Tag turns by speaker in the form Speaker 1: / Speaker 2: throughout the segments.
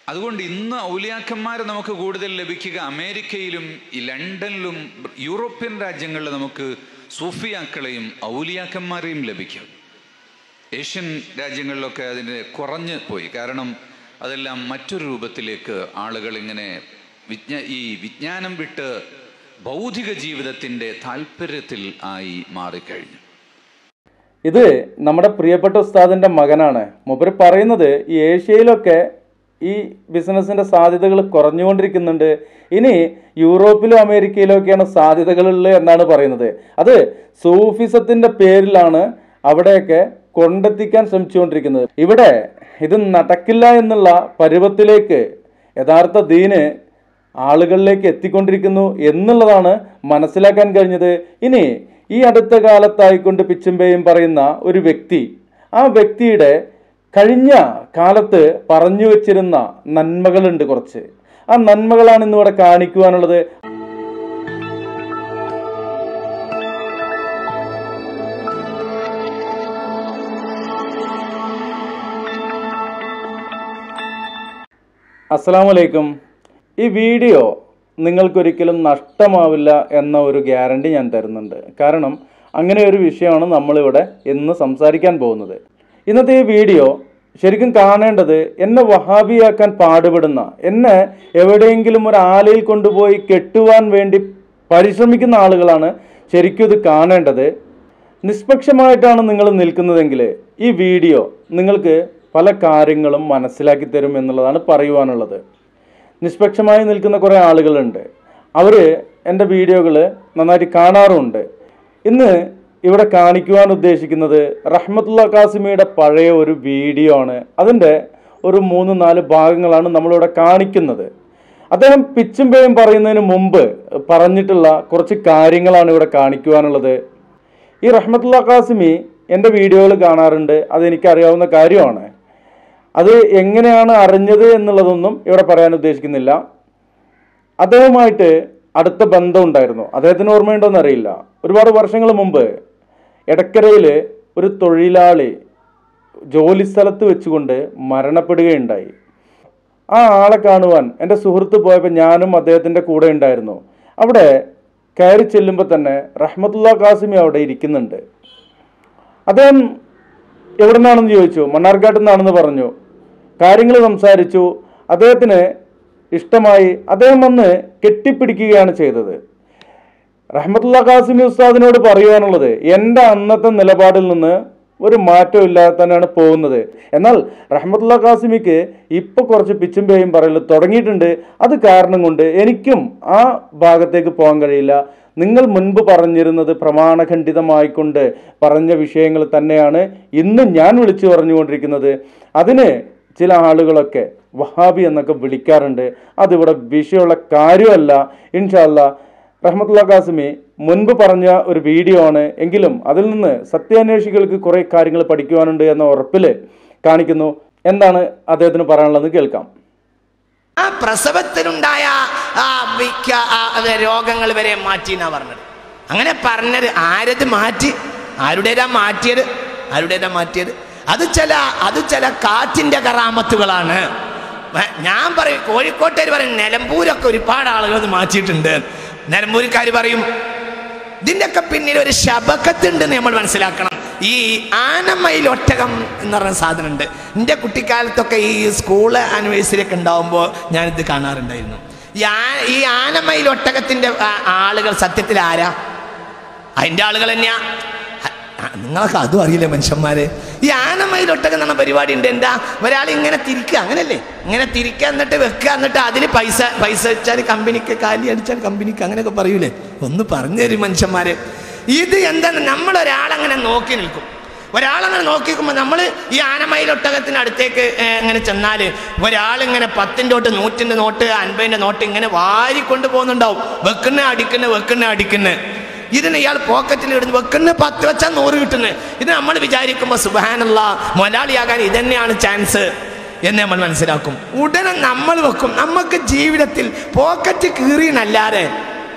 Speaker 1: അതുകൊണ്ട് ഇന്ന് ഔലിയാക്കന്മാരെ നമുക്ക് കൂടുതൽ ലഭിക്കുക അമേരിക്കയിലും ഈ ലണ്ടനിലും യൂറോപ്യൻ രാജ്യങ്ങളിൽ നമുക്ക് സൂഫിയാക്കളെയും ഔലിയാക്കന്മാരെയും ലഭിക്കും ഏഷ്യൻ രാജ്യങ്ങളിലൊക്കെ അതിന് കുറഞ്ഞു പോയി കാരണം അതെല്ലാം മറ്റൊരു രൂപത്തിലേക്ക് ആളുകൾ ഇങ്ങനെ വിജ്ഞ ഈ വിജ്ഞാനം വിട്ട് ഭൗതിക ജീവിതത്തിൻ്റെ താല്പര്യത്തിൽ ആയി മാറിക്കഴിഞ്ഞു
Speaker 2: ഇത് നമ്മുടെ പ്രിയപ്പെട്ട ഉസ്താദിൻ്റെ മകനാണ് മൂപ്പര് പറയുന്നത് ഈ ഏഷ്യയിലൊക്കെ ഈ ബിസിനസ്സിൻ്റെ സാധ്യതകൾ കുറഞ്ഞുകൊണ്ടിരിക്കുന്നുണ്ട് ഇനി യൂറോപ്പിലും അമേരിക്കയിലും ഒക്കെയാണ് സാധ്യതകളുള്ളത് എന്നാണ് പറയുന്നത് അത് സൂഫിസത്തിൻ്റെ പേരിലാണ് അവിടെയൊക്കെ കൊണ്ടെത്തിക്കാൻ ശ്രമിച്ചുകൊണ്ടിരിക്കുന്നത് ഇവിടെ ഇത് നടക്കില്ല എന്നുള്ള പരുവത്തിലേക്ക് യഥാർത്ഥ ദീന് ആളുകളിലേക്ക് എത്തിക്കൊണ്ടിരിക്കുന്നു എന്നുള്ളതാണ് മനസ്സിലാക്കാൻ കഴിഞ്ഞത് ഇനി ഈ അടുത്ത കാലത്തായിക്കൊണ്ട് പിച്ചുമ്പയും പറയുന്ന ഒരു വ്യക്തി ആ വ്യക്തിയുടെ കഴിഞ്ഞ കാലത്ത് പറഞ്ഞു വച്ചിരുന്ന നന്മകളുണ്ട് കുറച്ച് ആ നന്മകളാണ് ഇന്നിവിടെ കാണിക്കുവാനുള്ളത് അസ്സാം വലൈക്കും ഈ വീഡിയോ നിങ്ങൾക്കൊരിക്കലും നഷ്ടമാവില്ല എന്ന ഒരു ഗ്യാരണ്ടി ഞാൻ തരുന്നുണ്ട് കാരണം അങ്ങനെ ഒരു വിഷയമാണ് നമ്മളിവിടെ ഇന്ന് സംസാരിക്കാൻ പോകുന്നത് ഇന്നത്തെ ഈ വീഡിയോ ശരിക്കും കാണേണ്ടത് എന്നെ വഹാബിയാക്കാൻ പാടുപെടുന്ന എന്നെ എവിടെയെങ്കിലും ഒരു ആലയിൽ കൊണ്ടുപോയി കെട്ടുവാൻ വേണ്ടി പരിശ്രമിക്കുന്ന ആളുകളാണ് ശരിക്കും ഇത് കാണേണ്ടത് നിഷ്പക്ഷമായിട്ടാണ് നിങ്ങൾ നിൽക്കുന്നതെങ്കിൽ ഈ വീഡിയോ നിങ്ങൾക്ക് പല കാര്യങ്ങളും മനസ്സിലാക്കി തരും എന്നുള്ളതാണ് പറയുവാനുള്ളത് നിഷ്പക്ഷമായി നിൽക്കുന്ന കുറേ ആളുകളുണ്ട് അവർ എൻ്റെ വീഡിയോകൾ നന്നായിട്ട് കാണാറുമുണ്ട് ഇന്ന് ഇവിടെ കാണിക്കുവാൻ ഉദ്ദേശിക്കുന്നത് റഹ്മത്തുള്ള കാസിമിയുടെ പഴയ ഒരു വീഡിയോ ആണ് അതിൻ്റെ ഒരു മൂന്ന് നാല് ഭാഗങ്ങളാണ് നമ്മളിവിടെ കാണിക്കുന്നത് അദ്ദേഹം പിച്ചും പേയും പറയുന്നതിന് മുമ്പ് പറഞ്ഞിട്ടുള്ള കുറച്ച് കാര്യങ്ങളാണ് ഇവിടെ കാണിക്കുവാനുള്ളത് ഈ റഹ്മത്തുള്ള കാസിമി എൻ്റെ വീഡിയോകൾ കാണാറുണ്ട് അതെനിക്കറിയാവുന്ന കാര്യമാണ് അത് എങ്ങനെയാണ് അറിഞ്ഞത് എന്നുള്ളതൊന്നും ഇവിടെ പറയാൻ ഉദ്ദേശിക്കുന്നില്ല അദ്ദേഹവുമായിട്ട് അടുത്ത ബന്ധം ഉണ്ടായിരുന്നു അദ്ദേഹത്തിന് ഓർമ്മയുണ്ടോയെന്ന് അറിയില്ല ഒരുപാട് വർഷങ്ങൾ മുമ്പ് എടക്കരയിൽ ഒരു തൊഴിലാളി ജോലി സ്ഥലത്ത് വെച്ചുകൊണ്ട് മരണപ്പെടുകയുണ്ടായി ആ ആളെ കാണുവാൻ എൻ്റെ സുഹൃത്ത് പോയപ്പോൾ ഞാനും അദ്ദേഹത്തിൻ്റെ കൂടെ ഉണ്ടായിരുന്നു അവിടെ കയറി ചെല്ലുമ്പോൾ തന്നെ റഹ്മത്തുള്ള കാസിമി അവിടെ ഇരിക്കുന്നുണ്ട് അദ്ദേഹം എവിടെ നിന്നാണെന്ന് ചോദിച്ചു മണ്ണാർക്കാട്ടിൽ നിന്നാണെന്ന് പറഞ്ഞു കാര്യങ്ങൾ സംസാരിച്ചു അദ്ദേഹത്തിന് ഇഷ്ടമായി അദ്ദേഹം വന്ന് കെട്ടിപ്പിടിക്കുകയാണ് ചെയ്തത് റഹ്മത്തുള്ള കാസിമി ഉസ്താദിനോട് പറയുവാനുള്ളത് എൻ്റെ അന്നത്തെ നിലപാടിൽ നിന്ന് ഒരു മാറ്റവും ഇല്ലാതെ തന്നെയാണ് പോകുന്നത് എന്നാൽ റഹ്മത്തുള്ള കാസിമിക്ക് ഇപ്പോൾ കുറച്ച് പിച്ചും പേയും പറയൽ തുടങ്ങിയിട്ടുണ്ട് അത് കാരണം കൊണ്ട് എനിക്കും ആ ഭാഗത്തേക്ക് പോകാൻ കഴിയില്ല നിങ്ങൾ മുൻപ് പറഞ്ഞിരുന്നത് പ്രമാണഖണ്ഡിതമായിക്കൊണ്ട് പറഞ്ഞ വിഷയങ്ങൾ തന്നെയാണ് ഇന്ന് ഞാൻ വിളിച്ചു പറഞ്ഞുകൊണ്ടിരിക്കുന്നത് അതിന് ചില ആളുകളൊക്കെ വഹാബി എന്നൊക്കെ വിളിക്കാറുണ്ട് അതിവിടെ വിഷയമുള്ള കാര്യമല്ല ഇൻഷാല്ല റഹ്മത്തുള്ള കാസിമി മുൻപ് പറഞ്ഞ ഒരു വീഡിയോ ആണ് എങ്കിലും അതിൽ നിന്ന് സത്യാന്വേഷികൾക്ക് കുറേ കാര്യങ്ങൾ പഠിക്കുവാനുണ്ട് എന്ന ഉറപ്പിൽ കാണിക്കുന്നു എന്താണ് അദ്ദേഹത്തിന് പറയാനുള്ളത് കേൾക്കാം
Speaker 3: ആ പ്രസവത്തിനുണ്ടായ ആ മിക്ക ആ അത് രോഗങ്ങൾ വരെ മാറ്റി എന്നാ പറഞ്ഞത് അങ്ങനെ പറഞ്ഞത് ആരത് മാറ്റി ആരുടേതാ മാറ്റിയത് ആരുടേതാ മാറ്റിയത് അത് ചില അത് ചില കാറ്റിന്റെ കറാമത്തുകളാണ് വ- ഞാൻ പറയും കോഴിക്കോട്ടേര് പറയും നിലമ്പൂരൊക്കെ ഒരുപാട് ആളുകൾ അത് മാറ്റിയിട്ടുണ്ട് നിലമ്പൂർക്കാർ പറയും ഇതിൻ്റെയൊക്കെ പിന്നിൽ ഒരു ശബക്കത്തുണ്ടെന്ന് നമ്മൾ മനസ്സിലാക്കണം ഈ ആനമയിൽ ഒട്ടകം എന്ന് പറഞ്ഞ സാധനമുണ്ട് എൻ്റെ കുട്ടിക്കാലത്തൊക്കെ ഈ സ്കൂൾ ആനിവേഴ്സറി ഒക്കെ ഉണ്ടാവുമ്പോൾ ഞാനിത് കാണാറുണ്ടായിരുന്നു ഈ ആ ഈ ആനമയിൽ ഒട്ടകത്തിൻ്റെ ആ- ആളുകൾ സത്യത്തിൽ ആരാ അതിൻ്റെ ആളുകൾ തന്നെയാ അ- നിങ്ങളൊക്കെ അതും അറിയില്ല മനുഷ്യന്മാരെ ഈ ആനമയിൽ ഒട്ടകം എന്ന പരിപാടി ഉണ്ട് എന്താ ഒരാൾ ഇങ്ങനെ തിരിക്കുക അങ്ങനല്ലേ ഇങ്ങനെ തിരിക്കുക എന്നിട്ട് വെക്കുക എന്നിട്ട് അതിൽ പൈസ പൈസ വെച്ചാൽ കമ്പനിക്ക് കാലി അടിച്ചാൽ കമ്പനിക്ക് അങ്ങനെയൊക്കെ പറയൂലേ ഒന്ന് പറഞ്ഞു തരും മനുഷ്യന്മാരെ ഇത് എന്താണ് നമ്മളൊരാളങ്ങനെ നോക്കി നിൽക്കും ഒരാളങ്ങനെ നോക്കി നിൽക്കുമ്പോൾ നമ്മൾ ഈ ആനമയിലൊട്ടകത്തിന് അടുത്തേക്ക് ഏ, ഇങ്ങനെ ചെന്നാൽ ഒരാളിങ്ങനെ പത്തിൻ്റെ തൊട്ട് നൂറ്റിൻ്റെ നോട്ട് അൻപതിൻ്റെ നോട്ട് ഇങ്ങനെ വാരിക്കൊണ്ട് പോകുന്നുണ്ടാവും വെക്കുന്ന അടിക്കുന്ന വെക്കുന്ന അടിക്കുന്ന ഇതിന് ഇയാൾ പോക്കറ്റിൽ ഇടുന്നു വെക്കുന്ന പത്ത് വെച്ചാൽ നൂറ് കിട്ടുന്നത് ഇത് നമ്മൾ വിചാരിക്കുമ്പോൾ സുബാനുള്ള മൊലാളിയാകാൻ ഇതന്നെയാണ് ചാൻസ് എന്ന് നമ്മൾ മനസ്സിലാക്കും ഉടനെ നമ്മൾ വെക്കും നമുക്ക് ജീവിതത്തിൽ പോക്കറ്റ് കീറിയെന്നല്ലാതെ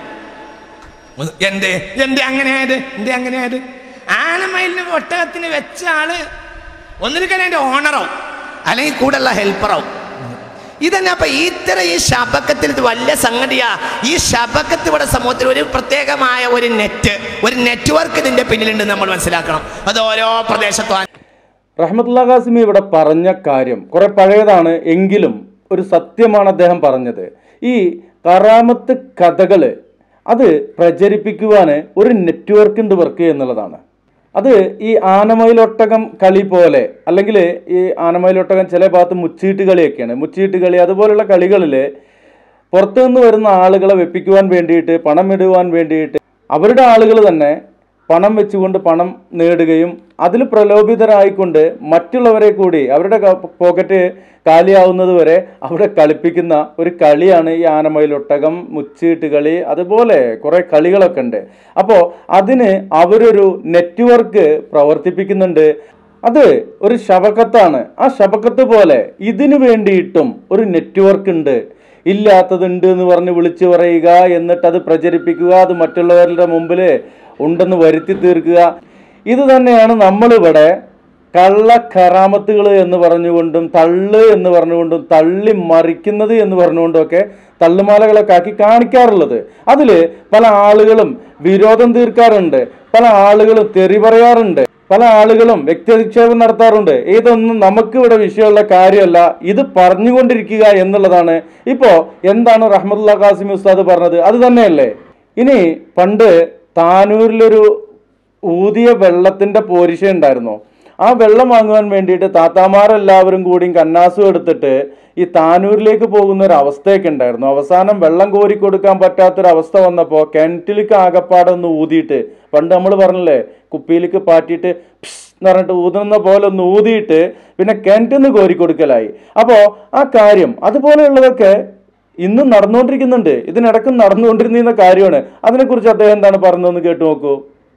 Speaker 3: എന്തേ എന്തേ അങ്ങനെ ആയത് എന്തേ അങ്ങനെ ആയത് ആനമയിലിന് ഒട്ടകത്തിന് വെച്ച ആള് ഒന്നിരിക്കാൻ അതിന്റെ ഓണറാവും അല്ലെങ്കിൽ കൂടെയുള്ള ഹെൽപ്പറാവും ഇതന്നെ അപ്പൊ ഇത്തരം ഈ ശബക്കത്തിൽ ഇത് വലിയ സംഗതിയാ ഈ ശബക്കത്ത് ഇവിടെ സമൂഹത്തിൽ ഒരു പ്രത്യേകമായ ഒരു നെറ്റ് ഒരു നെറ്റ്വർക്ക് ഇതിന്റെ പിന്നിലുണ്ട് നമ്മൾ മനസ്സിലാക്കണം അത് ഓരോ പ്രദേശത്തും
Speaker 2: റഹ്മത്തുള്ള ഖാസിമി ഇവിടെ പറഞ്ഞ കാര്യം കുറെ പഴയതാണ് എങ്കിലും ഒരു സത്യമാണ് അദ്ദേഹം പറഞ്ഞത് ഈ കറാമത്ത് കഥകൾ അത് പ്രചരിപ്പിക്കുവാൻ ഒരു നെറ്റ്വർക്ക് ഉണ്ട് വർക്ക് എന്നുള്ളതാണ് അത് ഈ ആനമയിലൊട്ടകം കളി പോലെ അല്ലെങ്കിൽ ഈ ആനമയിലൊട്ടകം ചില ഭാഗത്ത് മുച്ചീട്ട് കളിയൊക്കെയാണ് മുച്ചീട്ട് കളി അതുപോലുള്ള കളികളിൽ പുറത്തു നിന്ന് വരുന്ന ആളുകളെ വെപ്പിക്കുവാൻ വേണ്ടിയിട്ട് പണം ഇടുവാൻ വേണ്ടിയിട്ട് അവരുടെ ആളുകൾ തന്നെ പണം വെച്ചുകൊണ്ട് പണം നേടുകയും അതിൽ പ്രലോഭിതരായിക്കൊണ്ട് മറ്റുള്ളവരെ കൂടി അവരുടെ ക- പോക്കറ്റ് കാലിയാവുന്നത് വരെ അവിടെ കളിപ്പിക്കുന്ന ഒരു കളിയാണ് ഈ ആനമയിലൊട്ടകം മുച്ചീട്ട് കളി അതുപോലെ കുറേ കളികളൊക്കെ ഉണ്ട് അപ്പോൾ അതിന് അവരൊരു നെറ്റ്വർക്ക് പ്രവർത്തിപ്പിക്കുന്നുണ്ട് അത് ഒരു ശബക്കത്താണ് ആ ശബക്കത്ത് പോലെ ഇതിനു വേണ്ടിയിട്ടും ഒരു നെറ്റ്വർക്ക് ഉണ്ട് ഇല്ലാത്തതുണ്ട് എന്ന് പറഞ്ഞ് വിളിച്ചു പറയുക എന്നിട്ട് അത് പ്രചരിപ്പിക്കുക അത് മറ്റുള്ളവരുടെ മുമ്പിൽ ഉണ്ടെന്ന് വരുത്തി തീർക്കുക ഇത് തന്നെയാണ് നമ്മളിവിടെ കള്ള കറാമത്തുകൾ എന്ന് പറഞ്ഞുകൊണ്ടും തള്ള് എന്ന് പറഞ്ഞുകൊണ്ടും തള്ളി മറിക്കുന്നത് എന്ന് പറഞ്ഞുകൊണ്ടും ഒക്കെ തള്ളുമാലകളൊക്കെ ആക്കി കാണിക്കാറുള്ളത് അതിൽ പല ആളുകളും വിരോധം തീർക്കാറുണ്ട് പല ആളുകളും തെറി പറയാറുണ്ട് പല ആളുകളും വ്യക്തിധിക്ഷേപം നടത്താറുണ്ട് ഇതൊന്നും നമുക്ക് ഇവിടെ വിഷയമുള്ള കാര്യമല്ല ഇത് പറഞ്ഞുകൊണ്ടിരിക്കുക എന്നുള്ളതാണ് ഇപ്പോ എന്താണ് റഹ്മത്തുള്ള ഖാസിം ഉസ്താദ് പറഞ്ഞത് അത് തന്നെയല്ലേ ഇനി പണ്ട് താനൂരിലൊരു ഊതിയ വെള്ളത്തിന്റെ പോരിശ ഉണ്ടായിരുന്നു ആ വെള്ളം വാങ്ങുവാൻ വേണ്ടിയിട്ട് താത്താമാരെല്ലാവരും കൂടിയും കന്നാസും എടുത്തിട്ട് ഈ താനൂരിലേക്ക് പോകുന്ന ഒരു അവസ്ഥയൊക്കെ ഉണ്ടായിരുന്നു അവസാനം വെള്ളം കോരി കൊടുക്കാൻ പറ്റാത്തൊരു അവസ്ഥ വന്നപ്പോൾ കിണറ്റിലേക്ക് ആകപ്പാടെ ഒന്ന് ഊതിയിട്ട് പണ്ട് നമ്മൾ പറഞ്ഞില്ലേ കുപ്പിയിലേക്ക് പാറ്റിയിട്ട് പ്സ് എന്ന് പറഞ്ഞിട്ട് ഊതുന്ന പോലെ ഒന്ന് ഊതിയിട്ട് പിന്നെ കിണറ്റിൽ നിന്ന് കോരി കൊടുക്കലായി അപ്പോൾ ആ കാര്യം അതുപോലെയുള്ളതൊക്കെ ഇന്നും നടന്നുകൊണ്ടിരിക്കുന്നുണ്ട് ഇതിനിടക്ക് നടന്നുകൊണ്ടിരുന്ന കാര്യമാണ് അതിനെക്കുറിച്ച് അദ്ദേഹം എന്താണ് പറഞ്ഞതെന്ന് കേട്ടു നോക്കൂ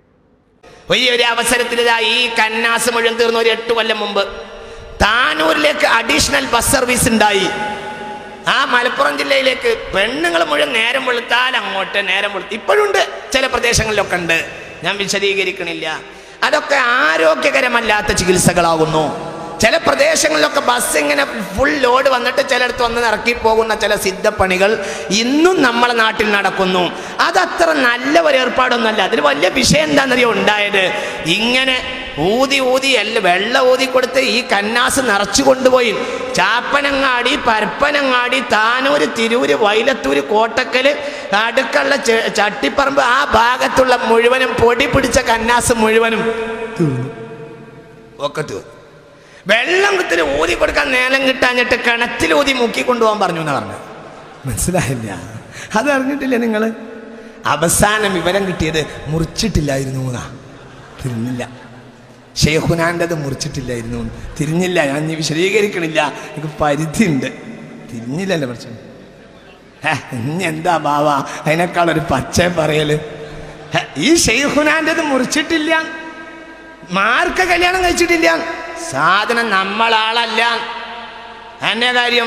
Speaker 3: ഈ ഒരു അവസരത്തിൽ ഇതാ ഈ കന്നാസ് മുഴുവൻ തീർന്ന ഒരു എട്ട് കൊല്ലം മുമ്പ് താനൂരിലേക്ക് അഡീഷണൽ ബസ് സർവീസ് ഉണ്ടായി ആ മലപ്പുറം ജില്ലയിലേക്ക് പെണ്ണുങ്ങൾ മുഴുവൻ നേരം വെളുത്താൽ അങ്ങോട്ട് നേരം വെളുത്ത് ഇപ്പോഴുണ്ട് ചില പ്രദേശങ്ങളിലൊക്കെ ഉണ്ട് ഞാൻ വിശദീകരിക്കണില്ല അതൊക്കെ ആരോഗ്യകരമല്ലാത്ത ചികിത്സകളാകുന്നു ചില പ്രദേശങ്ങളിലൊക്കെ ബസ് ഇങ്ങനെ ഫുൾ ലോഡ് വന്നിട്ട് ചിലയിടത്ത് വന്ന് ഇറക്കി പോകുന്ന ചില സിദ്ധപ്പണികൾ ഇന്നും നമ്മളെ നാട്ടിൽ നടക്കുന്നു അതത്ര നല്ല ഒരു ഏർപ്പാടൊന്നുമല്ല അതിൽ വലിയ വിഷയം എന്താണെന്നറിയോ ഉണ്ടായത് ഇങ്ങനെ ഊതി ഊതി എല്ല വെള്ളം ഊതി കൊടുത്ത് ഈ കന്നാസ് നിറച്ചു കൊണ്ടുപോയി ചാപ്പനങ്ങാടി പരപ്പനങ്ങാടി താനൂര് തിരൂര് വൈലത്തൂര് കോട്ടക്കല് അടുക്കുള്ള ചെ- ചട്ടിപ്പറമ്പ് ആ ഭാഗത്തുള്ള മുഴുവനും പൊടി പിടിച്ച കന്നാസ് മുഴുവനും തീർന്നു ഒക്കെ തീർന്നു വെള്ളം കുത്തിന് ഊതി കൊടുക്കാൻ നേരം കിട്ടാഞ്ഞിട്ട് കിണറ്റിൽ ഊതി മുക്കി കൊണ്ടുപോകാൻ പറഞ്ഞു എന്ന് പറഞ്ഞു മനസ്സിലായില്ല അത് അറിഞ്ഞിട്ടില്ല നിങ്ങൾ അവസാനം വിവരം കിട്ടിയത് മുറിച്ചിട്ടില്ലായിരുന്നു എന്നാ തിരിഞ്ഞില്ല ഷെയ്ഖുനാൻ്റെത് മുറിച്ചിട്ടില്ലായിരുന്നു എന്ന്. തിരിഞ്ഞില്ല ഞാൻ ഇനി വിശദീകരിക്കണില്ല എനിക്ക് പരിധിയുണ്ട് തിരിഞ്ഞില്ലല്ലോ പ്രശ്നം ഹേ, ഇനി എന്താ ബാവ അതിനേക്കാൾ ഒരു പച്ച പറയല് ഹേ, ഈ ഷെയ്ഖുനാൻ്റെത് മുറിച്ചിട്ടില്ല മാർക്ക് കല്യാണം കഴിച്ചിട്ടില്ല സാധനം നമ്മളാളല്ല എന്നെ കാര്യം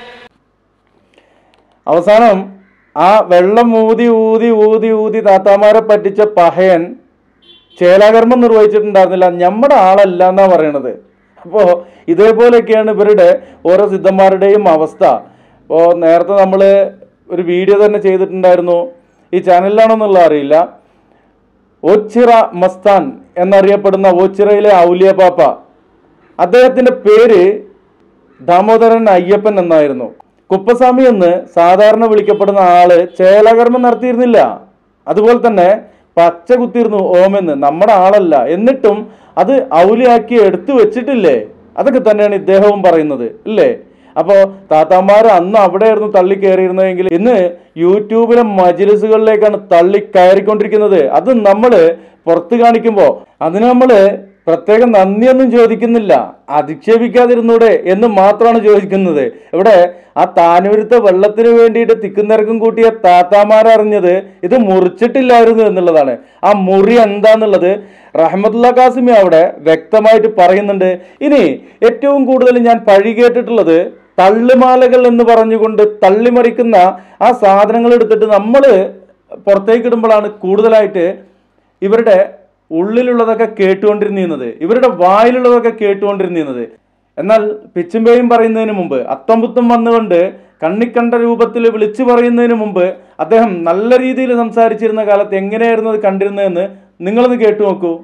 Speaker 2: അവസാനം ആ വെള്ളം ഊതി ഊതി ഊതി ഊതി താത്താമാരെ പറ്റിച്ച പഹയൻ ചേലാകർമ്മം നിർവഹിച്ചിട്ടുണ്ടായിരുന്നില്ല നമ്മുടെ ആളല്ല എന്നാ പറയണത് അപ്പോൾ ഇതേപോലെയൊക്കെയാണ് ഇവരുടെ ഓരോ സിദ്ധന്മാരുടെയും അവസ്ഥ അപ്പോൾ നേരത്തെ നമ്മൾ ഒരു വീഡിയോ തന്നെ ചെയ്തിട്ടുണ്ടായിരുന്നു ഈ ചാനലിലാണെന്നുള്ള അറിയില്ല ഓച്ചിറ മസ്താൻ എന്നറിയപ്പെടുന്ന ഓച്ചിറയിലെ ഔലിയ പാപ്പ അദ്ദേഹത്തിൻ്റെ പേര് ദാമോദരൻ അയ്യപ്പൻ എന്നായിരുന്നു കുപ്പസ്വാമി എന്ന് സാധാരണ വിളിക്കപ്പെടുന്ന ആള് ചേലകർമ്മം നടത്തിയിരുന്നില്ല അതുപോലെ തന്നെ പച്ച കുത്തിയിരുന്നു ഓമെന്ന് നമ്മുടെ ആളല്ല എന്നിട്ടും അത് ഔലിയാക്കി എടുത്തു വെച്ചിട്ടില്ലേ അതൊക്കെ തന്നെയാണ് ഇദ്ദേഹവും പറയുന്നത് ഇല്ലേ അപ്പോൾ താത്താമാർ അന്ന് അവിടെയായിരുന്നു തള്ളി കയറിയിരുന്നതെങ്കിൽ ഇന്ന് യൂട്യൂബിലെ മജിലിസുകളിലേക്കാണ് തള്ളി കയറിക്കൊണ്ടിരിക്കുന്നത് അത് നമ്മൾ പുറത്ത് കാണിക്കുമ്പോൾ അതിന് നമ്മൾ പ്രത്യേകം നന്ദിയൊന്നും ചോദിക്കുന്നില്ല അധിക്ഷേപിക്കാതിരുന്നൂടെ എന്ന് മാത്രമാണ് ചോദിക്കുന്നത് ഇവിടെ ആ താനൂരത്തെ വെള്ളത്തിന് വേണ്ടിയിട്ട് തിക്കുന്നിറക്കും കൂട്ടിയ താത്താമാരറിഞ്ഞത് ഇത് മുറിച്ചിട്ടില്ലായിരുന്നു എന്നുള്ളതാണ് ആ മുറി എന്താന്നുള്ളത് റഹ്മത്തുള്ള കാസിമി അവിടെ വ്യക്തമായിട്ട് പറയുന്നുണ്ട് ഇനി ഏറ്റവും കൂടുതൽ ഞാൻ പഴി കേട്ടിട്ടുള്ളത് തള്ളുമാലകൾ എന്ന് പറഞ്ഞുകൊണ്ട് തള്ളിമറിക്കുന്ന ആ സാധനങ്ങൾ എടുത്തിട്ട് നമ്മൾ പുറത്തേക്ക് ഇടുമ്പോഴാണ് കൂടുതലായിട്ട് ഇവരുടെ ഉള്ളിലുള്ളതൊക്കെ കേട്ടുകൊണ്ടിരുന്നത് ഇവരുടെ വായിലുള്ളതൊക്കെ കേട്ടുകൊണ്ടിരുന്നത് എന്നാൽ പിച്ചുമ്പേയും പറയുന്നതിന് മുമ്പ് അത്തംപുത്തം വന്നുകൊണ്ട് കണ്ണിക്കണ്ട രൂപത്തിൽ വിളിച്ചു പറയുന്നതിന് മുമ്പ് അദ്ദേഹം നല്ല രീതിയിൽ സംസാരിച്ചിരുന്ന കാലത്ത് എങ്ങനെയായിരുന്നു അത് കണ്ടിരുന്നതെന്ന് നിങ്ങളൊന്ന് കേട്ടു നോക്കൂ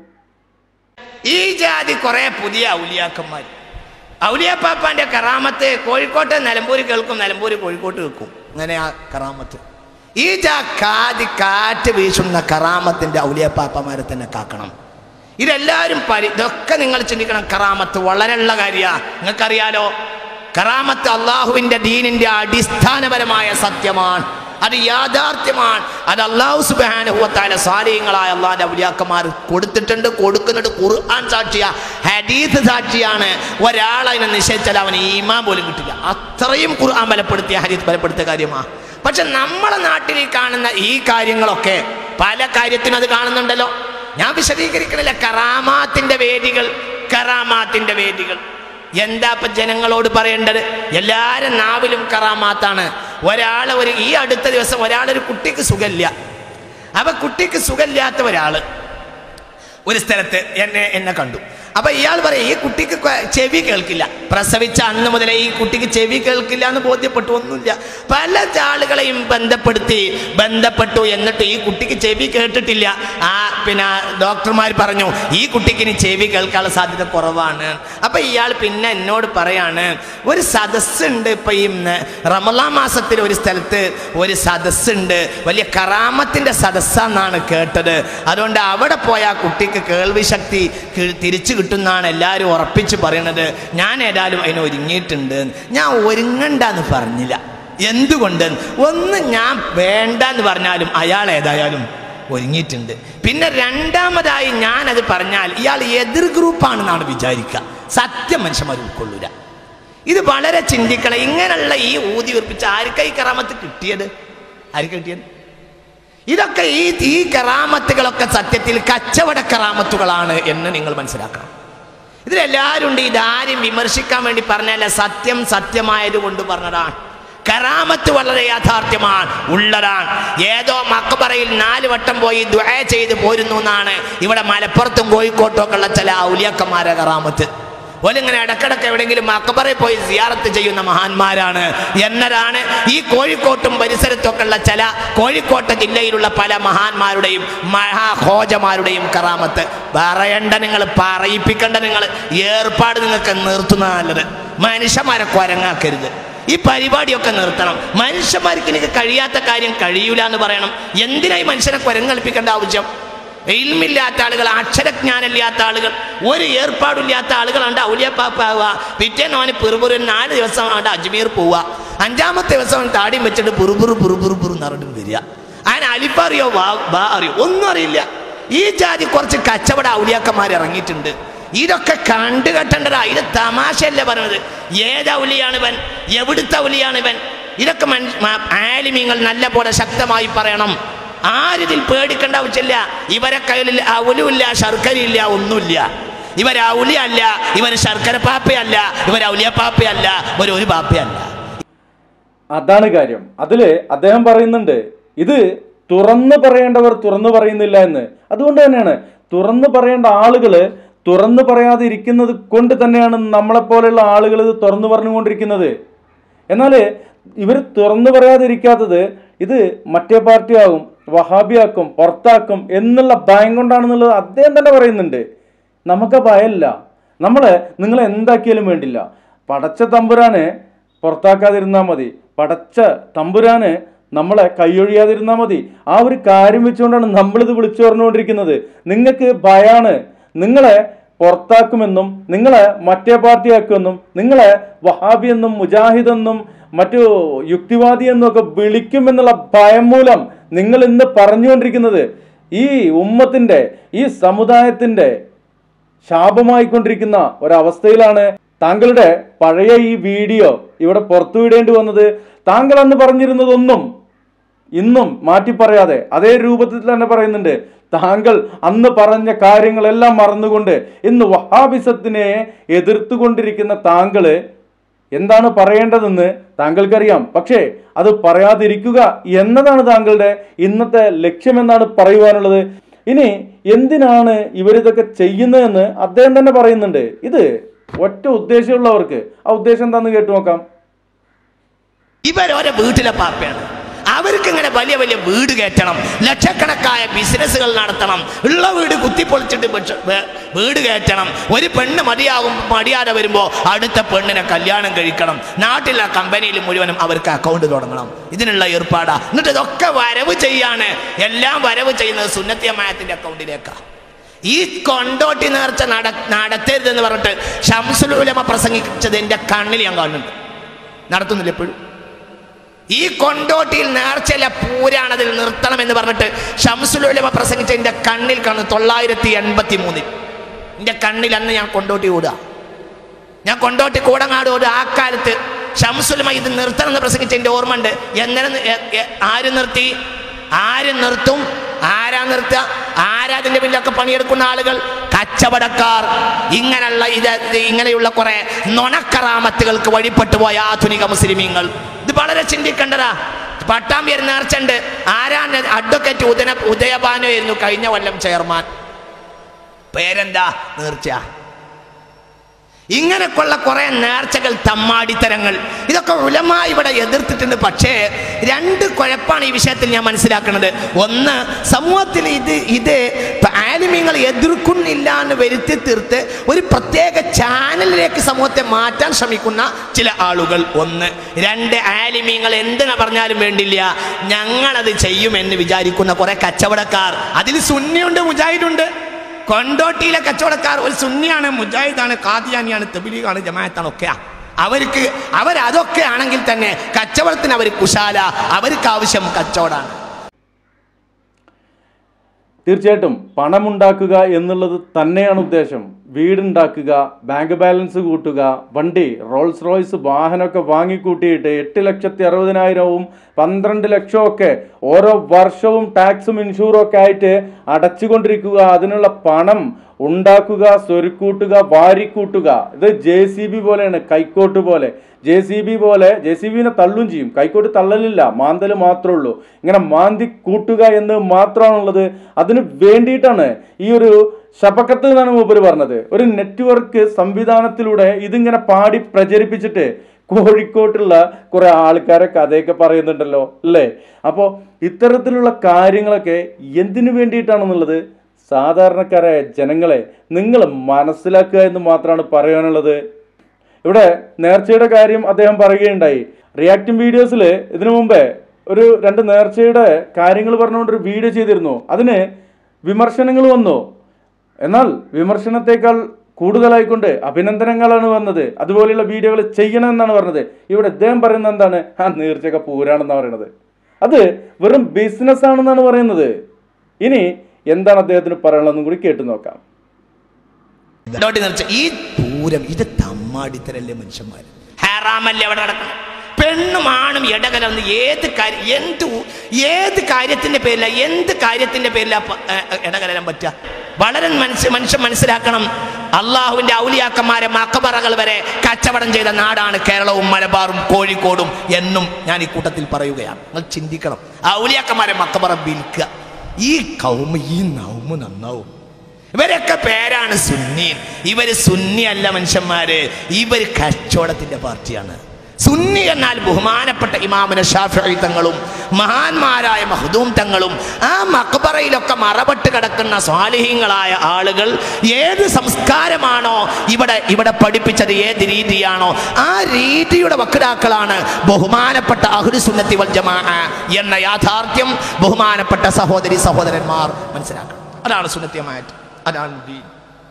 Speaker 3: ഈ ജാതി കുറെ പുതിയ ഔലിയാക്കന്മാർ ഔലിയാപ്പാപ്പാന്റെ കറാമത്ത് കോഴിക്കോട്ട് നിലമ്പൂര് കേൾക്കും നിലമ്പൂര് കോഴിക്കോട്ട് കേൾക്കും അങ്ങനെ ആ കറാമത്ത് ഈ ജാ കാതി കാറ്റ് വീശുന്ന കറാമത്തിന്റെ ഔലിയാപ്പാപ്പമാരെ തന്നെ കാക്കണം ഇതെല്ലാവരും പരി ഇതൊക്കെ നിങ്ങൾ ചിന്തിക്കണം കറാമത്ത് വളരെയുള്ള കാര്യമാണ് നിങ്ങൾക്കറിയാലോ കറാമത്ത് അള്ളാഹുവിന്റെ ദീനിന്റെ അടിസ്ഥാനപരമായ സത്യമാണ് അത് യാഥാർത്ഥ്യമാണ് അത് അള്ളാഹു സുബാനുഭവത്തായ സാലിഹ്യങ്ങളായ അള്ളാഹിന്റെ ഔലിയാക്കന്മാർ കൊടുത്തിട്ടുണ്ട് കൊടുക്കുന്നുണ്ട് ഖുർആൻ സാക്ഷിയ ഹദീസ് സാക്ഷിയാണ് ഒരാളതിനെ നിശ്ചയിച്ചാൽ അവന് ഈമാൻ പോലും കിട്ടില്ല അത്രയും ഖുർആൻ ബലപ്പെടുത്തിയ ഹദീസ് ബലപ്പെടുത്തിയ കാര്യമാണ് പക്ഷെ നമ്മളെ നാട്ടിൽ ഈ കാണുന്ന ഈ കാര്യങ്ങളൊക്കെ പല കാര്യത്തിനും അത് കാണുന്നുണ്ടല്ലോ ഞാൻ വിശദീകരിക്കണില്ല കറാമാത്തിന്റെ വേദികൾ കറാമാത്തിന്റെ വേദികൾ എന്താ ഇപ്പൊ ജനങ്ങളോട് പറയേണ്ടത് എല്ലാരും നാവിലും കറാമാത്താണ് ഒരാൾ ഒരു ഈ അടുത്ത ദിവസം ഒരാളൊരു കുട്ടിക്ക് സുഖമില്ല അപ്പൊ കുട്ടിക്ക് സുഖമില്ലാത്ത ഒരാള് ഒരു സ്ഥലത്ത് എന്നെ എന്നെ കണ്ടു അപ്പൊ ഇയാൾ പറയും ഈ കുട്ടിക്ക് ക- ചെവി കേൾക്കില്ല പ്രസവിച്ച അന്ന് മുതലേ ഈ കുട്ടിക്ക് ചെവി കേൾക്കില്ല എന്ന് ബോധ്യപ്പെട്ടു ഒന്നുമില്ല പല ആളുകളെയും ബന്ധപ്പെടുത്തി ബന്ധപ്പെട്ടു എന്നിട്ട് ഈ കുട്ടിക്ക് ചെവി കേട്ടിട്ടില്ല ആ പിന്നെ ഡോക്ടർമാർ പറഞ്ഞു ഈ കുട്ടിക്ക് ഇനി ചെവി കേൾക്കാനുള്ള സാധ്യത കുറവാണ് അപ്പൊ ഇയാൾ പിന്നെ എന്നോട് പറയാണ് ഒരു സദസ്സുണ്ട് ഇപ്പൊ ഈ റമലാ മാസത്തിൽ ഒരു സ്ഥലത്ത് ഒരു സദസ്സുണ്ട് വലിയ കറാമത്തിന്റെ സദസ്സാന്നാണ് കേട്ടത് അതുകൊണ്ട് അവിടെ പോയ ആ കുട്ടിക്ക് കേൾവി ശക്തി കി- തിരിച്ചു കിട്ടുന്നാണ് എല്ലാവരും ഉറപ്പിച്ച് പറയണത് ഞാൻ ഏതായാലും അതിന് ഒരുങ്ങിയിട്ടുണ്ട് ഞാൻ ഒരുങ്ങണ്ടെന്ന് പറഞ്ഞില്ല എന്തുകൊണ്ട് ഒന്ന് ഞാൻ വേണ്ടെന്ന് പറഞ്ഞാലും അയാൾ ഏതായാലും ഒരുങ്ങിയിട്ടുണ്ട് പിന്നെ രണ്ടാമതായി ഞാനത് പറഞ്ഞാൽ ഇയാൾ എതിർ ഗ്രൂപ്പാണെന്നാണ് വിചാരിക്കുക സത്യം മനുഷ്യന്മാർ ഉൾക്കൊള്ളൂല ഇത് വളരെ ചിന്തിക്കണം ഇങ്ങനെയുള്ള ഈ ഊതി ഉറപ്പിച്ച് ആർക്കാ ഈ കറാമത്ത് കിട്ടിയത് ആർക്ക് കിട്ടിയത് ഇതൊക്കെ ഈ ഈ കറാമത്തുകളൊക്കെ സത്യത്തിൽ കച്ചവട കറാമത്തുകളാണ് എന്ന് നിങ്ങൾ മനസ്സിലാക്കണം ഇതിലെല്ലാവരും ഉണ്ട് ഇതാരും വിമർശിക്കാൻ വേണ്ടി പറഞ്ഞല്ല സത്യം സത്യമായത് കൊണ്ട് പറഞ്ഞതാണ് കറാമത്ത് വളരെ യാഥാർത്ഥ്യമാണ് ഉള്ളതാണ് ഏതോ മക്കബറയിൽ നാല് വട്ടം പോയി ദ്വയ ചെയ്ത് പോരുന്നു എന്നാണ് ഇവിടെ മലപ്പുറത്തും കോഴിക്കോട്ടും ഒക്കെ ഉള്ള ചില ഔലിയക്കന്മാരെ കറാമത്ത് ഓലിങ്ങനെ ഇടക്കിടക്ക് എവിടെയെങ്കിലും മക്കബറയിൽ പോയി സിയാറത്ത് ചെയ്യുന്ന മഹാന്മാരാണ് എന്നതാണ് ഈ കോഴിക്കോട്ടും പരിസരത്തൊക്കെ ഉള്ള ചില കോഴിക്കോട്ടെ ജില്ലയിലുള്ള പല മഹാന്മാരുടെയും മഹാഹോജമാരുടെയും കറാമത്ത് പറയണ്ട നിങ്ങൾ പറയിപ്പിക്കേണ്ട നിങ്ങൾ ഏർപ്പാട് നിങ്ങൾക്ക് നിർത്തുന്ന നല്ലത് മനുഷ്യന്മാരെ കുരങ്ങാക്കരുത് ഈ പരിപാടിയൊക്കെ നിർത്തണം മനുഷ്യന്മാർക്ക് എനിക്ക് കഴിയാത്ത കാര്യം കഴിയൂല എന്ന് പറയണം എന്തിനായി മനുഷ്യനെ കുരങ്ങൽപ്പിക്കേണ്ട ആവശ്യം ഇൽമില്ലാത്ത ആളുകൾ അക്ഷരജ്ഞാനമില്ലാത്ത ആളുകൾ ഒരു ഏർപ്പാടില്ലാത്ത ആളുകളാണ്ട് ഔലിയപ്പാപ്പാവുക പിറ്റേന്ന് അവന് പിറുപുറു നാല് ദിവസം അവൻ്റെ അജ്മീർ പോവുക അഞ്ചാമത്തെ ദിവസം അവൻ താടിയും വെച്ചിട്ട് പുറുപുറു പുറുപുറു പുറു നിറഞ്ഞു വരിക അവൻ അലിഫ് അറിയോ വാ ബാ അറിയോ ഒന്നും അറിയില്ല ഈ ജാതി കുറച്ച് കച്ചവട ഔലിയാക്കന്മാർ ഇറങ്ങിയിട്ടുണ്ട് ഇതൊക്കെ കണ്ടു കെട്ടേണ്ടതാ ഇത് തമാശയല്ല പറഞ്ഞത് ഏത് ഔലിയാണ് ഇവൻ എവിടുത്തെ ഔലിയാണ് ഇവൻ ഇതൊക്കെ മനുഷ്യ മ- ആലിമീങ്ങൾ നല്ല പോലെ ശക്തമായി പറയണം ആരിതിൽ പേടിക്കേണ്ട ആവശ്യമില്ല ഇവരെ കയ്യിൽ ഔലുമില്ല ശർക്കരയില്ല ഒന്നുമില്ല ഇവർ ഔലിയല്ല ഇവർ ശർക്കര പാപ്പയല്ല ഇവർ ഔലിയ പാപ്പയല്ല ഇവർ ഒരു പാപ്പയല്ല
Speaker 2: അതാണ് കാര്യം അതില് അദ്ദേഹം പറയുന്നുണ്ട് ഇത് തുറന്നു പറയേണ്ടവർ തുറന്നു പറയുന്നില്ല എന്ന് അതുകൊണ്ട് തന്നെയാണ് തുറന്നു പറയേണ്ട ആളുകള് തുറന്നു പറയാതെ ഇരിക്കുന്നത് കൊണ്ട് തന്നെയാണ് നമ്മളെപ്പോലെയുള്ള ആളുകൾ ഇത് തുറന്നു പറഞ്ഞുകൊണ്ടിരിക്കുന്നത് എന്നാൽ ഇവർ തുറന്നു പറയാതെ ഇരിക്കാത്തത് ഇത് മറ്റേ പാർട്ടിയാകും വഹാബിയാക്കും പുറത്താക്കും എന്നുള്ള ഭയം കൊണ്ടാണെന്നുള്ളത് അദ്ദേഹം തന്നെ പറയുന്നുണ്ട് നമുക്ക് ഭയമില്ല നമ്മളെ നിങ്ങൾ എന്താക്കിയാലും വേണ്ടില്ല പടച്ച തമ്പുരാനെ പുറത്താക്കാതിരുന്നാൽ മതി പടച്ച തമ്പുരാന് നമ്മളെ കൈയൊഴിയാതിരുന്നാൽ മതി ആ ഒരു കാര്യം വെച്ചുകൊണ്ടാണ് നമ്മളിത് വിളിച്ചു പറഞ്ഞുകൊണ്ടിരിക്കുന്നത് നിങ്ങൾക്ക് ഭയാണ് നിങ്ങളെ പുറത്താക്കുമെന്നും നിങ്ങളെ മറ്റേ പാർട്ടിയാക്കുമെന്നും നിങ്ങളെ വഹാബി എന്നും മുജാഹിദ് എന്നും മറ്റു യുക്തിവാദി എന്നും ഒക്കെ വിളിക്കുമെന്നുള്ള ഭയം മൂലം നിങ്ങൾ ഇന്ന് പറഞ്ഞുകൊണ്ടിരിക്കുന്നത് ഈ ഉമ്മത്തിന്റെ ഈ സമുദായത്തിന്റെ ശാപമായിക്കൊണ്ടിരിക്കുന്ന ഒരവസ്ഥയിലാണ് താങ്കളുടെ പഴയ ഈ വീഡിയോ ഇവിടെ പുറത്തുവിടേണ്ടി വന്നത് താങ്കൾ അന്ന് പറഞ്ഞിരുന്നതൊന്നും ഇന്നും മാറ്റി പറയാതെ അതേ രൂപത്തിൽ തന്നെ പറയുന്നുണ്ട് താങ്കൾ അന്ന് പറഞ്ഞ കാര്യങ്ങളെല്ലാം മറന്നുകൊണ്ട് ഇന്ന് വഹാബിസത്തിനെ എതിർത്തുകൊണ്ടിരിക്കുന്ന താങ്കള് എന്താണ് പറയേണ്ടതെന്ന് താങ്കൾക്കറിയാം പക്ഷേ അത് പറയാതിരിക്കുക എന്നതാണ് താങ്കളുടെ ഇന്നത്തെ ലക്ഷ്യമെന്നാണ് പറയുവാനുള്ളത് ഇനി എന്തിനാണ് ഇവരിതൊക്കെ ചെയ്യുന്നതെന്ന് അദ്ദേഹം തന്നെ പറയുന്നുണ്ട് ഇത് ഒറ്റ ഉദ്ദേശമുള്ളവർക്ക് ആ ഉദ്ദേശം എന്താണെന്ന് കേട്ടു നോക്കാം
Speaker 3: ഇവരോരെ വീട്ടിലെ പാപ്പയാണ് അവർക്ക് ഇങ്ങനെ വലിയ വലിയ വീട് കയറ്റണം ലക്ഷക്കണക്കായ ബിസിനസ്സുകൾ നടത്തണം ഉള്ള വീട് കുത്തിപ്പൊളിച്ചിട്ട് പക്ഷ- വേ- വീട് കയറ്റണം ഒരു പെണ്ണ് മതിയാകും മടിയാതെ വരുമ്പോൾ അടുത്ത പെണ്ണിനെ കല്യാണം കഴിക്കണം നാട്ടിലെ കമ്പനിയിൽ മുഴുവനും അവർക്ക് അക്കൗണ്ട് തുടങ്ങണം ഇതിനുള്ള ഏർപ്പാടാ എന്നിട്ട് ഇതൊക്കെ വരവ് ചെയ്യാണ് എല്ലാം വരവ് ചെയ്യുന്നത് സുന്നത്തിയമായത്തിന്റെ അക്കൗണ്ടിലേക്കാണ് ഈ കൊണ്ടോട്ടി നേർച്ച നട നടത്തരുതെന്ന് പറഞ്ഞിട്ട് ഷംസുൽ ഉലമ പ്രസംഗിച്ചത് എൻ്റെ കണ്ണിൽ ഞാൻ കാണുന്നുണ്ട് നടത്തുന്നില്ല എപ്പോഴും ഈ കൊണ്ടോട്ടിയിൽ നേർച്ചയില്ല പൂരാണതിൽ നിർത്തണം എന്ന് പറഞ്ഞിട്ട് ഷംസുലുലമ പ്രസംഗിച്ച എൻ്റെ കണ്ണിൽ കാണുന്നു തൊള്ളായിരത്തി എൺപത്തി മൂന്നിൽ എൻ്റെ കണ്ണിൽ അന്ന് ഞാൻ കൊണ്ടോട്ടി ഓടുക ഞാൻ കൊണ്ടോട്ടി കൂടങ്ങാട് ഓടുക ആ കാലത്ത് ഷംസുലമ ഇത് നിർത്തണം എന്ന് പ്രസംഗിച്ച എൻ്റെ ഓർമ്മ ഉണ്ട് എങ്ങനെ നി- എ- എ- ആര് നിർത്തി ആര് നിർത്തും ആരാ നിർത്തുക ആരാ അതിന്റെ പിന്നിലൊക്കെ പണിയെടുക്കുന്ന ആളുകൾ കച്ചവടക്കാർ ഇങ്ങനെയുള്ള ഇത് ഇത് ഇങ്ങനെയുള്ള കുറെ നുണക്കറാമത്തുകൾക്ക് വഴിപ്പെട്ടു പോയ ആധുനിക മുസ്ലിമീങ്ങൾ ഇത് വളരെ ചിന്തിക്കേണ്ടതാ പട്ടാമ്പിയർ നേർച്ചുണ്ട് ആരാണ് അഡ്വക്കേറ്റ് ഉദന ഉദയഭാനു ആയിരുന്നു കഴിഞ്ഞ കൊല്ലം ചെയർമാൻ പേരെന്താ നേർച്ച ഇങ്ങനെയൊക്കെയുള്ള കുറെ നേർച്ചകൾ തമ്മാടിത്തരങ്ങൾ ഇതൊക്കെ ഉലമ ഇവിടെ എതിർത്തിട്ടുണ്ട് പക്ഷേ രണ്ട് കുഴപ്പമാണ് ഈ വിഷയത്തിൽ ഞാൻ മനസ്സിലാക്കുന്നത് ഒന്ന് സമൂഹത്തിൽ ഇത് ഇത് ആലിമ്യങ്ങൾ എതിർക്കുന്നില്ല എന്ന് വരുത്തി തീർത്ത് ഒരു പ്രത്യേക ചാനലിലേക്ക് സമൂഹത്തെ മാറ്റാൻ ശ്രമിക്കുന്ന ചില ആളുകൾ ഒന്ന് രണ്ട് ആലിമ്യങ്ങൾ എന്തിനാ പറഞ്ഞാലും വേണ്ടില്ല ഞങ്ങളത് ചെയ്യുമെന്ന് വിചാരിക്കുന്ന കുറെ കച്ചവടക്കാർ അതിൽ സുന്നിയുണ്ട് മുജാഹിദുണ്ട് കൊണ്ടോട്ടിയിലെ കച്ചവടക്കാർ ഒരു സുന്നിയാണ് മുജാഹിദാണ് കാദിയാനിയാണ് തെബിലീഗാണ് ജമാഅത്താണ് ഒക്കെയാ അവർക്ക് അവരതൊക്കെ ആണെങ്കിൽ തന്നെ കച്ചവടത്തിന് അവർ കുശാല അവർക്ക് ആവശ്യം കച്ചവടമാണ്
Speaker 2: തീർച്ചയായിട്ടും പണമുണ്ടാക്കുക എന്നുള്ളത് തന്നെയാണ് ഉദ്ദേശം വീടുണ്ടാക്കുക ബാങ്ക് ബാലൻസ് കൂട്ടുക വണ്ടി റോൾസ് റോയ്സ് വാഹനമൊക്കെ വാങ്ങിക്കൂട്ടിയിട്ട് എട്ട് ലക്ഷത്തി അറുപതിനായിരവും പന്ത്രണ്ട് ലക്ഷവും ഒക്കെ ഓരോ വർഷവും ടാക്സും ഇൻഷൂറും ഒക്കെ ആയിട്ട് അടച്ചുകൊണ്ടിരിക്കുക അതിനുള്ള പണം ഉണ്ടാക്കുക സ്വരുക്കൂട്ടുക വാരിക്കൂട്ടുക ഇത് ജെ സി ബി പോലെയാണ് കൈക്കോട്ട് പോലെ ജെ സി ബി പോലെ ജെ സി ബിനെ തള്ളും ചെയ്യും കൈക്കോട്ട് തള്ളലില്ല മാന്തൽ മാത്രമേ ഉള്ളൂ ഇങ്ങനെ മാന്തി കൂട്ടുക എന്ന് മാത്രമാണുള്ളത് അതിന് വേണ്ടിയിട്ടാണ് ഈ ഒരു ശപക്കത്ത് എന്നാണ് മൂപ്പര് പറഞ്ഞത് ഒരു നെറ്റ്വർക്ക് സംവിധാനത്തിലൂടെ ഇതിങ്ങനെ പാടി പ്രചരിപ്പിച്ചിട്ട് കോഴിക്കോട്ടുള്ള കുറെ ആൾക്കാരെ കഥയൊക്കെ പറയുന്നുണ്ടല്ലോ അല്ലേ അപ്പോൾ ഇത്തരത്തിലുള്ള കാര്യങ്ങളൊക്കെ എന്തിനു വേണ്ടിയിട്ടാണെന്നുള്ളത് സാധാരണക്കാരായ ജനങ്ങളെ നിങ്ങൾ മനസ്സിലാക്കുക എന്ന് മാത്രമാണ് പറയാനുള്ളത് ഇവിടെ നേർച്ചയുടെ കാര്യം അദ്ദേഹം പറയുകയുണ്ടായി റിയാക്ടിംഗ് വീഡിയോസിൽ ഇതിനു മുമ്പേ ഒരു രണ്ട് നേർച്ചയുടെ കാര്യങ്ങൾ പറഞ്ഞുകൊണ്ടൊരു വീഡിയോ ചെയ്തിരുന്നു അതിന് വിമർശനങ്ങൾ വന്നു എന്നാൽ വിമർശനത്തെക്കാൾ കൂടുതലായിക്കൊണ്ട് അഭിനന്ദനങ്ങളാണ് വന്നത് അതുപോലെയുള്ള വീഡിയോകൾ ചെയ്യണമെന്നാണ് പറഞ്ഞത് ഇവിടെ ഇദ്ദേഹം പറയുന്നത് എന്താണ് ആ നേർച്ചയൊക്കെ പൂരാണെന്നാണ് പറയുന്നത് അത് വെറും ബിസിനസ് ആണെന്നാണ് പറയുന്നത് ഇനി എന്താണ് അദ്ദേഹത്തിന് പറയാനുള്ളതെന്നും കൂടി കേട്ടു നോക്കാം
Speaker 3: കൊണ്ടോട്ടി നേർച്ച ഈ പൂരം ഇത് തമ്മാടിത്തരല്ലേ മനുഷ്യന്മാർ ഹറാമല്ലേ അവിടെ നടക്കണം പെണ്ണും ആണും ഇടകലർന്ന് ഏത് കാര്യം എന്ത് ഉ- ഏത് കാര്യത്തിന്റെ പേരില എന്ത് കാര്യത്തിന്റെ പേരില ഇടകലരാൻ പറ്റുക വളരെ മനുഷ്യ മനുഷ്യൻ മനസ്സിലാക്കണം അള്ളാഹുവിന്റെ ഔലിയാക്കന്മാരെ മക്കബറകൾ വരെ കച്ചവടം ചെയ്ത നാടാണ് കേരളവും മലബാറും കോഴിക്കോടും എന്നും ഞാൻ ഈ കൂട്ടത്തിൽ പറയുകയാണ് നിങ്ങൾ ചിന്തിക്കണം ഔലിയാക്കന്മാരെ മക്കബറ വിൽക്കുക ഈ കൗമ ഈ നൗമ നന്നാവും ഇവരൊക്കെ പേരാണ് സുന്നി ഇവര് സുന്നി അല്ല മനുഷ്യന്മാര് ഇവർ കച്ചവടത്തിന്റെ പാർട്ടിയാണ് സുന്നി എന്നാൽ ബഹുമാനപ്പെട്ട ഇമാമിന ഷാഫി തങ്ങളും മഹാന്മാരായ മഹദൂം തങ്ങളും ആ മക്ബറയിലൊക്കെ മറപട്ട് കിടക്കുന്ന സ്വാലിഹ്യങ്ങളായ ആളുകൾ ഏത് സംസ്കാരമാണോ ഇവിടെ ഇവിടെ പഠിപ്പിച്ചത് ഏത് രീതിയാണോ ആ രീതിയുടെ വക്താക്കളാണ് ബഹുമാനപ്പെട്ട അഹുസുന്നത്തി വൽ ജമാ എന്ന യാഥാർത്ഥ്യം ബഹുമാനപ്പെട്ട സഹോദരി സഹോദരന്മാർ മനസ്സിലാക്കണം അതാണ് സുന്നത്യമായിട്ട് അതാണ് ദീൻ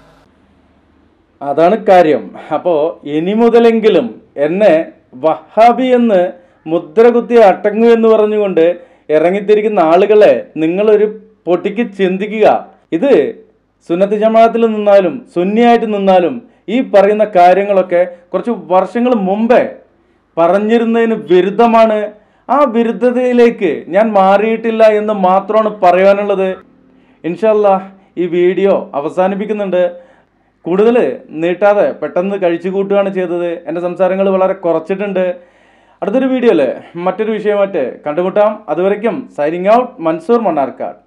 Speaker 2: അതാണ് കാര്യം അപ്പോൾ ഇനി മുതലെങ്കിലും എന്നെ വഹാബി എന്ന് മുദ്ര കുത്തി അടങ്ങൂ എന്ന് പറഞ്ഞുകൊണ്ട് ഇറങ്ങിത്തിരിക്കുന്ന ആളുകളെ നിങ്ങളൊരു പൊട്ടിക്ക് ചിന്തിക്കുക ഇത് സുന്നത്ത് ജമാഅത്തിൽ നിന്നാലും സുന്നിയായിട്ട് നിന്നാലും ഈ പറയുന്ന കാര്യങ്ങളൊക്കെ കുറച്ച് വർഷങ്ങൾ മുമ്പേ പറഞ്ഞിരുന്നതിന് വിരുദ്ധമാണ് ആ വിരുദ്ധതയിലേക്ക് ഞാൻ മാറിയിട്ടില്ല എന്ന് മാത്രമാണ് പറയാനുള്ളത് ഇൻഷല്ല ഈ വീഡിയോ അവസാനിപ്പിക്കുന്നുണ്ട് കൂടുതൽ നീട്ടാതെ പെട്ടെന്ന് കഴിച്ചു കൂട്ടുകയാണ് ചെയ്തത് എൻ്റെ സംസാരങ്ങൾ വളരെ കുറച്ചിട്ടുണ്ട് അടുത്തൊരു വീഡിയോയിൽ മറ്റൊരു വിഷയമായിട്ട് കണ്ടുമുട്ടാം അതുവരയ്ക്കും സൈനിങ് ഔട്ട് മൻസൂർ മണ്ണാർക്കാട്